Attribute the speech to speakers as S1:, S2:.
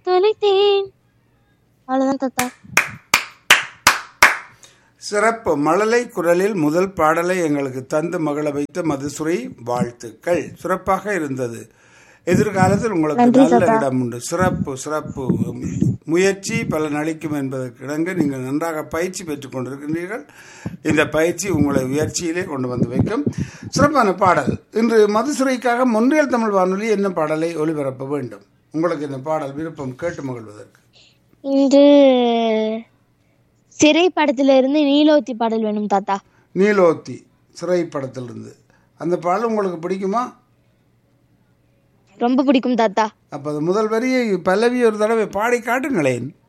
S1: தொலைத்தேன் அவ்வளவுதான் தாத்தா
S2: சிறப்பு மழலை குரலில் முதல் பாடலை எங்களுக்கு தந்து மகள வைத்த மதுசுரை வாழ்த்துக்கள் சிறப்பாக இருந்தது எதிர்காலத்தில் உங்களுக்கு நல்ல இடம் உண்டு சிறப்பு சிறப்பு முயற்சி பலன் அளிக்கும் என்பதற்கு இணங்க நீங்கள் நன்றாக பயிற்சி பெற்றுக் கொண்டிருக்கின்றீர்கள் இந்த பயிற்சி உங்களை உயர்ச்சியிலே கொண்டு வந்து வைக்கும் சிறப்பான பாடல் இன்று மதுசுரைக்காக மொன்றியல் தமிழ் வானொலி என்ன பாடலை ஒளிபரப்ப வேண்டும் உங்களுக்கு இந்த பாடல் விருப்பம் கேட்டு மகிழ்வதற்கு
S1: இன்று சிறை படத்துல இருந்து நீலோத்தி பாடல் வேணும் தாத்தா
S2: நீலோத்தி சிறை படத்திலிருந்து அந்த பாடல் உங்களுக்கு பிடிக்குமா
S1: ரொம்ப பிடிக்கும் தாத்தா
S2: அப்போ அது முதல் வரியை பல்லவி ஒரு தடவை பாடி காட்டுங்களேன்